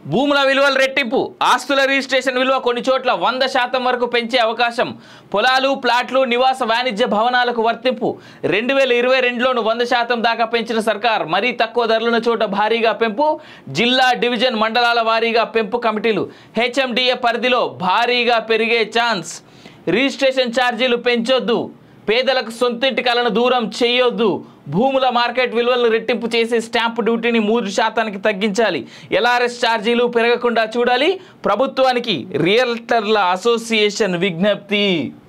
భూముల విలువలు రెట్టింపు ఆస్తుల రిజిస్ట్రేషన్ విలువ కొన్ని చోట్ల వంద శాతం వరకు పెంచే అవకాశం పొలాలు ప్లాట్లు నివాస వాణిజ్య భవనాలకు వర్తింపు రెండు వేల ఇరవై రెండులోను వంద శాతం దాకా పెంచిన సర్కార్ మరీ తక్కువ ధరలున్న చోట భారీగా పెంపు జిల్లా డివిజన్ మండలాల వారీగా పెంపు కమిటీలు హెచ్ఎండిఏ పరిధిలో భారీగా పెరిగే ఛాన్స్ రిజిస్ట్రేషన్ ఛార్జీలు పెంచొద్దు పేదలకు సొంతింటి కలను దూరం చేయొద్దు భూముల మార్కెట్ విలువలను రెట్టింపు చేసే స్టాంపు డ్యూటీని మూడు శాతానికి తగ్గించాలి ఎల్ఆర్ఎస్ ఛార్జీలు పెరగకుండా చూడాలి ప్రభుత్వానికి రియల్టర్ల అసోసియేషన్ విజ్ఞప్తి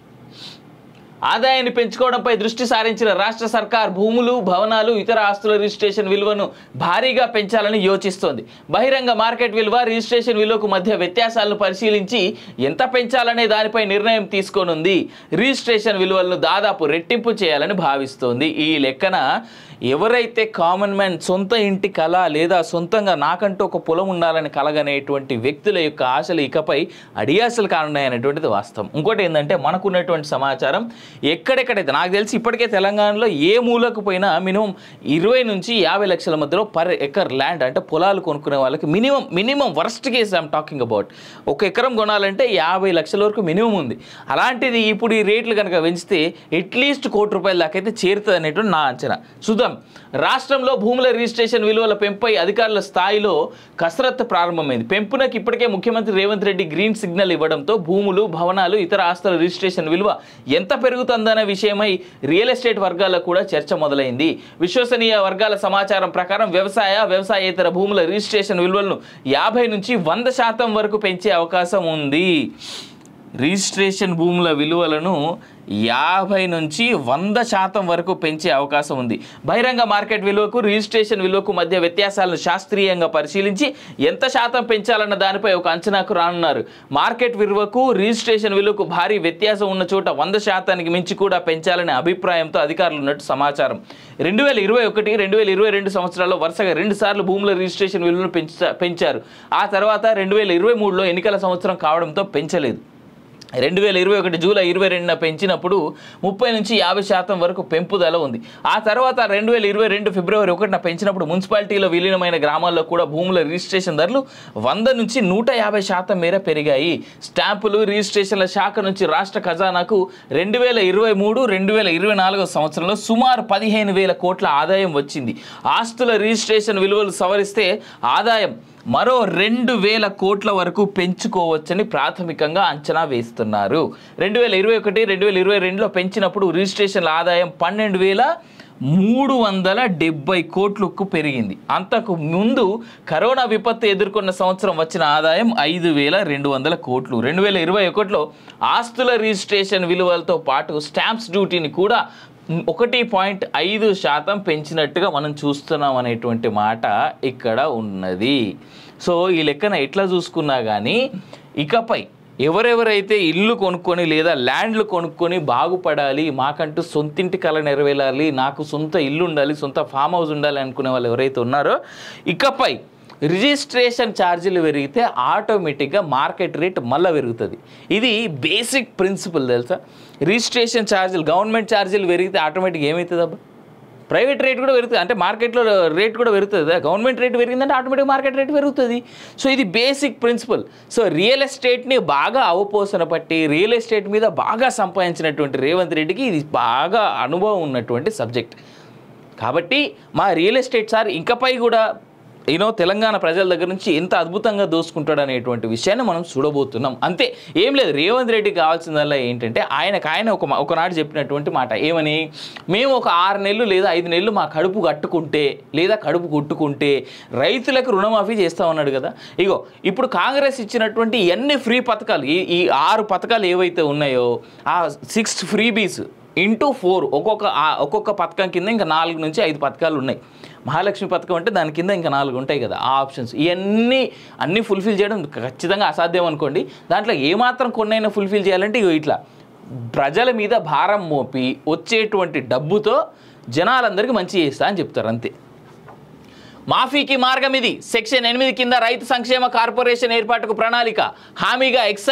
ఆదాయాన్ని పెంచుకోవడంపై దృష్టి సారించిన రాష్ట్ర సర్కార్ భూములు భవనాలు ఇతర ఆస్తుల రిజిస్ట్రేషన్ విలువను భారీగా పెంచాలని యోచిస్తోంది బహిరంగ మార్కెట్ విలువ రిజిస్ట్రేషన్ విలువకు మధ్య వ్యత్యాసాలను పరిశీలించి ఎంత పెంచాలనే దానిపై నిర్ణయం తీసుకోనుంది రిజిస్ట్రేషన్ విలువలను దాదాపు రెట్టింపు చేయాలని భావిస్తోంది ఈ లెక్కన ఎవరైతే కామన్ మ్యాన్ సొంత ఇంటి కళ లేదా సొంతంగా నాకంటూ ఒక పొలం ఉండాలని కలగనేటువంటి వ్యక్తుల యొక్క ఆశలు ఇకపై అడియాసలు కానున్నాయనేటువంటిది వాస్తవం ఇంకోటి ఏంటంటే మనకున్నటువంటి సమాచారం ఎక్కడెక్కడైతే నాకు తెలిసి ఇప్పటికే తెలంగాణలో ఏ మూలకు పోయినా మినిమం ఇరవై నుంచి యాభై లక్షల మధ్యలో పర్ ఎకర్ ల్యాండ్ అంటే పొలాలు కొనుక్కునే వాళ్ళకి minimum minimum worst case I'm talking about ఒక ఎకరం కొనాలంటే యాభై లక్షల వరకు మినిమం ఉంది అలాంటిది ఇప్పుడు ఈ రేట్లు కనుక పెంచితే అట్లీస్ట్ కోటి రూపాయల దాకా అయితే చేరుతుంది అనేటువంటి నా అంచనా చూద్దాం రాష్ట్రంలో భూముల రిజిస్ట్రేషన్ విలువల పెంపై అధికారుల స్థాయిలో కసరత్తు ప్రారంభమైంది పెంపునకు ఇప్పటికే ముఖ్యమంత్రి రేవంత్ రెడ్డి గ్రీన్ సిగ్నల్ ఇవ్వడంతో భూములు భవనాలు ఇతర ఆస్తుల రిజిస్ట్రేషన్ విలువ ఎంత పెరుగుతుందనే విషయమై రియల్ ఎస్టేట్ వర్గాల్లో కూడా చర్చ మొదలైంది విశ్వసనీయ వర్గాల సమాచారం ప్రకారం వ్యవసాయ వ్యవసాయేతర భూముల రిజిస్ట్రేషన్ విలువలను యాభై నుంచి వంద శాతం వరకు పెంచే అవకాశం ఉంది రిజిస్ట్రేషన్ భూముల విలువలను యాభై నుంచి వంద శాతం వరకు పెంచే అవకాశం ఉంది బహిరంగ మార్కెట్ విలువకు రిజిస్ట్రేషన్ విలువకు మధ్య వ్యత్యాసాలను శాస్త్రీయంగా పరిశీలించి ఎంత శాతం పెంచాలన్న దానిపై ఒక అంచనాకు రానున్నారు మార్కెట్ విలువకు రిజిస్ట్రేషన్ విలువకు భారీ వ్యత్యాసం ఉన్న చోట వంద శాతానికి మించి కూడా పెంచాలనే అభిప్రాయంతో అధికారులు ఉన్నట్టు సమాచారం రెండు వేల ఇరవై ఒకటి రెండు వేల ఇరవై రెండు సంవత్సరాల్లో వరుసగా రెండు సార్లు భూముల రిజిస్ట్రేషన్ విలువను పెంచా పెంచారు ఆ తర్వాత రెండు వేల ఇరవై మూడులో ఎన్నికల సంవత్సరం కావడంతో పెంచలేదు రెండు వేల ఇరవై ఒకటి జూలై ఇరవై రెండున పెంచినప్పుడు ముప్పై నుంచి యాభై శాతం వరకు పెంపుదల ఉంది ఆ తర్వాత రెండు వేల ఇరవై రెండు ఫిబ్రవరి ఒకటిన పెంచినప్పుడు మున్సిపాలిటీలో విలీనమైన గ్రామాల్లో కూడా భూముల రిజిస్ట్రేషన్ ధరలు వంద నుంచి నూట యాభై శాతం మేర పెరిగాయి స్టాంపులు రిజిస్ట్రేషన్ల శాఖ నుంచి రాష్ట్ర ఖజానాకు రెండు వేల ఇరవై మూడు రెండు వేల ఇరవై నాలుగో సంవత్సరంలో సుమారు పదిహేను వేల కోట్ల ఆదాయం వచ్చింది ఆస్తుల రిజిస్ట్రేషన్ విలువలు సవరిస్తే ఆదాయం మరో రెండు వేల కోట్ల వరకు పెంచుకోవచ్చని ప్రాథమికంగా అంచనా వేస్తున్నారు రెండు వేల ఇరవై ఒకటి రెండు వేల ఇరవై రెండులో పెంచినప్పుడు రిజిస్ట్రేషన్ల ఆదాయం పన్నెండు వేల మూడు వందల డెబ్బై కోట్లకు పెరిగింది అంతకు ముందు కరోనా విపత్తు ఎదుర్కొన్న సంవత్సరం వచ్చిన ఆదాయం ఐదు వేల రెండు వందల కోట్లు రెండు వేల ఇరవై ఒకటిలో ఆస్తుల రిజిస్ట్రేషన్ విలువలతో పాటు స్టాంప్స్ డ్యూటీని కూడా ఒకటి పాయింట్ ఐదు శాతం పెంచినట్టుగా మనం చూస్తున్నాం అనేటువంటి మాట ఇక్కడ ఉన్నది సో ఈ లెక్కన ఎట్లా చూసుకున్నా కానీ ఇకపై ఎవరెవరైతే ఇల్లు కొనుక్కొని లేదా ల్యాండ్లు కొనుక్కొని బాగుపడాలి మాకంటూ సొంతింటి కళ నెరవేరాలి నాకు సొంత ఇల్లు ఉండాలి సొంత ఫామ్ హౌస్ ఉండాలి అనుకునే వాళ్ళు ఎవరైతే ఉన్నారో ఇకపై రిజిస్ట్రేషన్ ఛార్జీలు పెరిగితే ఆటోమేటిక్గా మార్కెట్ రేట్ మళ్ళీ పెరుగుతుంది ఇది బేసిక్ ప్రిన్సిపల్ తెలుసా రిజిస్ట్రేషన్ ఛార్జీలు గవర్నమెంట్ ఛార్జీలు పెరిగితే ఆటోమేటిక్గా ఏమవుతుంది అబ్బా ప్రైవేట్ రేట్ కూడా పెరుగుతుంది అంటే మార్కెట్లో రేట్ కూడా పెరుగుతుంది కదా గవర్నమెంట్ రేట్ పెరిగిందంటే ఆటోమేటిక్ మార్కెట్ రేట్ పెరుగుతుంది సో ఇది బేసిక్ ప్రిన్సిపల్ సో రియల్ ఎస్టేట్ని బాగా అవపోసన పట్టి రియల్ ఎస్టేట్ మీద బాగా సంపాదించినటువంటి రేవంత్ రెడ్డికి ఇది బాగా అనుభవం ఉన్నటువంటి సబ్జెక్ట్ కాబట్టి మా రియల్ ఎస్టేట్ సార్ ఇంకపై కూడా యూనో తెలంగాణ ప్రజల దగ్గర నుంచి ఎంత అద్భుతంగా దోసుకుంటాడు అనేటువంటి విషయాన్ని మనం చూడబోతున్నాం అంతే ఏం లేదు రేవంత్ రెడ్డి కావాల్సిందల్లా ఏంటంటే ఆయనకు ఆయన ఒక మా- ఒకనాడు చెప్పినటువంటి మాట ఏమని మేము ఒక ఆరు నెలలు లేదా ఐదు నెలలు మా కడుపు కట్టుకుంటే లేదా కడుపు కొట్టుకుంటే రైతులకు రుణమాఫీ చేస్తామన్నాడు కదా ఇగో ఇప్పుడు కాంగ్రెస్ ఇచ్చినటువంటి ఎన్ని ఫ్రీ పథకాలు ఈ ఈ ఆరు పథకాలు ఏవైతే ఉన్నాయో ఆ సిక్స్ ఫ్రీబీస్ ఇంటూ ఫోర్ ఒక్కొక్క ఆ- ఒక్కొక్క పథకం కింద ఇంకా నాలుగు నుంచి ఐదు పథకాలు ఉన్నాయి మహాలక్ష్మి పథకం అంటే దాని కింద ఇంకా నాలుగు ఉంటాయి కదా ఆ ఆప్షన్స్ ఇవన్నీ అన్నీ ఫుల్ఫిల్ చేయడం ఖచ్చితంగా అసాధ్యం అనుకోండి దాంట్లో ఏమాత్రం కొన్నైనా ఫుల్ఫిల్ చేయాలంటే ఇగో ఇట్లా ప్రజల మీద భారం మోపి వచ్చేటువంటి డబ్బుతో జనాలందరికీ మంచి చేస్తా అని చెప్తారు అంతే మాఫీకి మార్గం ఇది సెక్షన్ ఎనిమిది కింద రైతు సంక్షేమ కార్పొరేషన్ ఏర్పాటుకు ప్రణాళిక హామీగా ఎక్సైజ్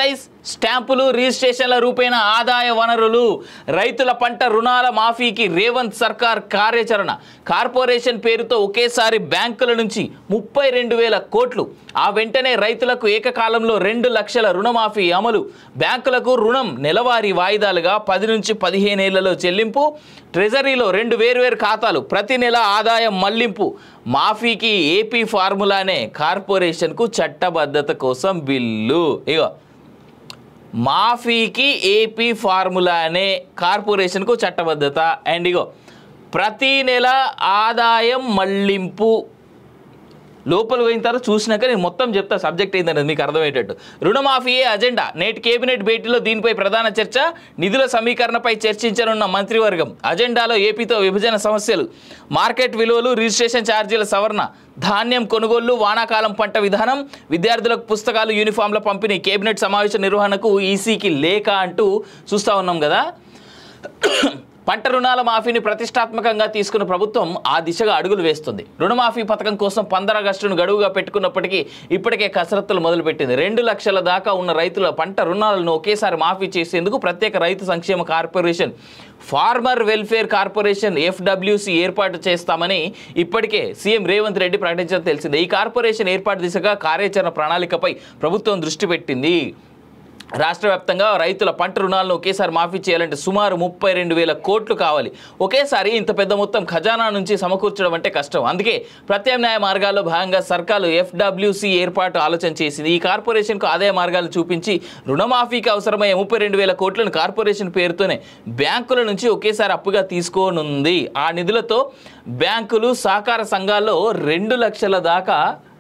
స్టాంపులు రిజిస్ట్రేషన్ల రూపేణ ఆదాయ వనరులు రైతుల పంట రుణాల మాఫీకి రేవంత్ సర్కార్ కార్యాచరణ కార్పొరేషన్ పేరుతో ఒకేసారి బ్యాంకుల నుంచి ముప్పై రెండు వేల కోట్లు ఆ వెంటనే రైతులకు ఏకకాలంలో రెండు లక్షల రుణమాఫీ అమలు బ్యాంకులకు రుణం నెలవారీ వాయిదాలుగా పది నుంచి పదిహేనేళ్లలో చెల్లింపు ట్రెజరీలో రెండు వేర్వేరు ఖాతాలు ప్రతి నెల ఆదాయం మళ్లింపు మాఫీకి ఏపీ ఫార్ములానే కార్పొరేషన్కు చట్టబద్ధత కోసం బిల్లు ఇగో మాఫీకి ఏపీ ఫార్ములానే కార్పొరేషన్కు చట్టబద్ధత అండ్ ఇగో ప్రతి నెల ఆదాయం మళ్లింపు లోపల పోయిన తర్వాత చూసినాక నేను మొత్తం చెప్తా సబ్జెక్ట్ ఏంటనేది మీకు అర్థమయ్యేటట్టు రుణమాఫీయే అజెండా నేటి కేబినెట్ భేటీలో దీనిపై ప్రధాన చర్చ నిధుల సమీకరణపై చర్చించనున్న మంత్రివర్గం అజెండాలో ఏపీతో విభజన సమస్యలు మార్కెట్ విలువలు రిజిస్ట్రేషన్ ఛార్జీల సవరణ ధాన్యం కొనుగోళ్లు వానాకాలం పంట విధానం విద్యార్థులకు పుస్తకాలు యూనిఫామ్ల పంపిణీ కేబినెట్ సమావేశ నిర్వహణకు ఈసీకి లేక అంటూ చూస్తూ ఉన్నాం కదా పంట రుణాల మాఫీని ప్రతిష్టాత్మకంగా తీసుకున్న ప్రభుత్వం ఆ దిశగా అడుగులు వేస్తుంది రుణమాఫీ పథకం కోసం పంద్ర ఆగస్టును గడువుగా పెట్టుకున్నప్పటికీ ఇప్పటికే కసరత్తులు మొదలుపెట్టింది రెండు లక్షల దాకా ఉన్న రైతుల పంట రుణాలను ఒకేసారి మాఫీ చేసేందుకు ప్రత్యేక రైతు సంక్షేమ corporation farmer welfare corporation FWC ఏర్పాటు చేస్తామని ఇప్పటికే సీఎం రేవంత్ రెడ్డి ప్రకటించడం తెలిసిందే ఈ కార్పొరేషన్ ఏర్పాటు దిశగా కార్యాచరణ ప్రణాళికపై ప్రభుత్వం దృష్టి పెట్టింది రాష్ట్ర వ్యాప్తంగా రైతుల పంట రుణాలను ఒకేసారి మాఫీ చేయాలంటే సుమారు ముప్పై రెండు వేల కోట్లు కావాలి ఒకేసారి ఇంత పెద్ద మొత్తం ఖజానా నుంచి సమకూర్చడం అంటే కష్టం అందుకే ప్రత్యామ్నాయ మార్గాల్లో భాగంగా సర్కారు ఎఫ్డబ్ల్యూసి ఏర్పాటు ఆలోచన చేసింది ఈ కార్పొరేషన్కు ఆదాయ మార్గాలు చూపించి రుణమాఫీకి అవసరమయ్యే ముప్పై రెండు వేల కోట్లను కార్పొరేషన్ పేరుతోనే బ్యాంకుల నుంచి ఒకేసారి అప్పుగా తీసుకోనుంది ఆ నిధులతో బ్యాంకులు సహకార సంఘాల్లో రెండు లక్షల దాకా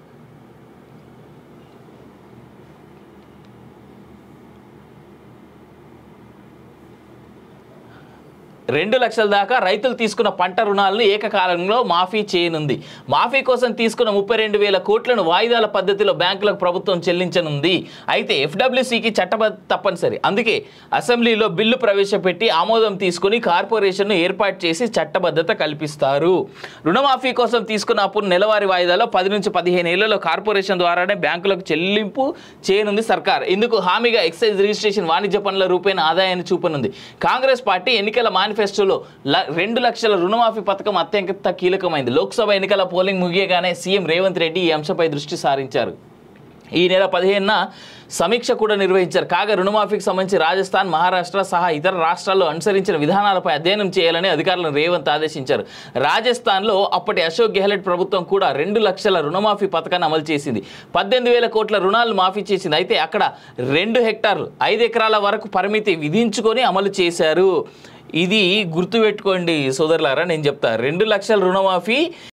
రెండు లక్షల దాకా రైతులు తీసుకున్న పంట రుణాలను ఏకకాలంలో మాఫీ చేయనుంది మాఫీ కోసం తీసుకున్న ముప్పై రెండు వేల కోట్లను వాయిదాల పద్ధతిలో బ్యాంకులకు ప్రభుత్వం చెల్లించనుంది అయితే ఎఫ్డబ్ల్యూసికి చట్టబద్ధ తప్పనిసరి అందుకే అసెంబ్లీలో బిల్లు ప్రవేశపెట్టి ఆమోదం తీసుకుని కార్పొరేషన్ను ఏర్పాటు చేసి చట్టబద్ధత కల్పిస్తారు రుణమాఫీ కోసం తీసుకున్న అప్పును నెలవారీ వాయిదాలో పది నుంచి పదిహేను ఏళ్లలో కార్పొరేషన్ ద్వారానే బ్యాంకులకు చెల్లింపు చేయనుంది సర్కార్ ఇందుకు హామీగా ఎక్సైజ్ రిజిస్ట్రేషన్ వాణిజ్య పనుల రూపేణ ఆదాయాన్ని చూపనుంది కాంగ్రెస్ పార్టీ ఎన్నికల మేనిఫెస్టోలో ల- రెండు లక్షల రుణమాఫీ పథకం అత్యంత కీలకమైంది లోక్సభ ఎన్నికల పోలింగ్ ముగియగానే సీఎం రేవంత్ రెడ్డి ఈ అంశంపై దృష్టి సారించారు ఈ నెల పదిహేనున సమీక్ష కూడా నిర్వహించారు కాగా రుణమాఫీకి సంబంధించి రాజస్థాన్ మహారాష్ట్ర సహా ఇతర రాష్ట్రాల్లో అనుసరించిన విధానాలపై అధ్యయనం చేయాలని అధికారులను రేవంత్ ఆదేశించారు రాజస్థాన్లో అప్పటి అశోక్ గెహ్లట్ ప్రభుత్వం కూడా రెండు లక్షల రుణమాఫీ పథకాన్ని అమలు చేసింది పద్దెనిమిది వేల కోట్ల రుణాలు మాఫీ చేసింది అయితే అక్కడ రెండు హెక్టార్లు ఐదు ఎకరాల వరకు పరిమితి విధించుకొని అమలు చేశారు ఇది గుర్తుపెట్టుకోండి సోదరులారా నేను చెప్తా రెండు లక్షల రుణమాఫీ